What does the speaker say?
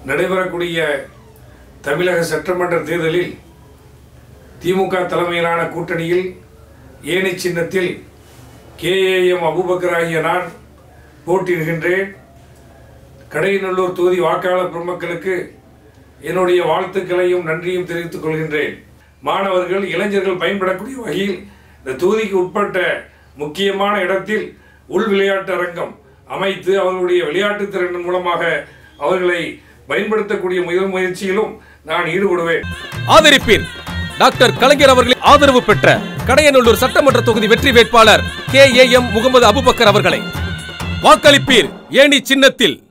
நடைபெறக்கூடிய தமிழக சட்டமன்ற தேர்தலில் திமுக தலைமையிலான கூட்டணியில் ஏணி சின்னத்தில் கேஏஎம் அபுபக்கர் ஆகிய நான் போட்டியிடுகின்றேன் கடையநல்லூர் தொகுதி வாக்காளர் பெருமக்களுக்கு என்னுடைய வாழ்த்துக்களையும் நன்றியும் தெரிவித்துக் கொள்கின்றேன் மாணவர்கள் இளைஞர்கள் பயன்படக்கூடிய வகையில் இந்த தொகுதிக்கு உட்பட்ட முக்கியமான இடத்தில் உள் விளையாட்டு அரங்கம் அமைத்து அவர்களுடைய விளையாட்டு திறன் மூலமாக அவர்களை பயன்படுத்தக்கூடிய முதல் முயற்சியிலும் நான் ஈடுபடுவேன் ஆதரிப்பீர் டாக்டர் கலைஞர் அவர்களின் ஆதரவு பெற்ற கடையநல்லூர் சட்டமன்ற தொகுதி வெற்றி வேட்பாளர் K A M Muhammad Abubakar அவர்களை வாக்களிப்பீர் ஏணி சின்னத்தில்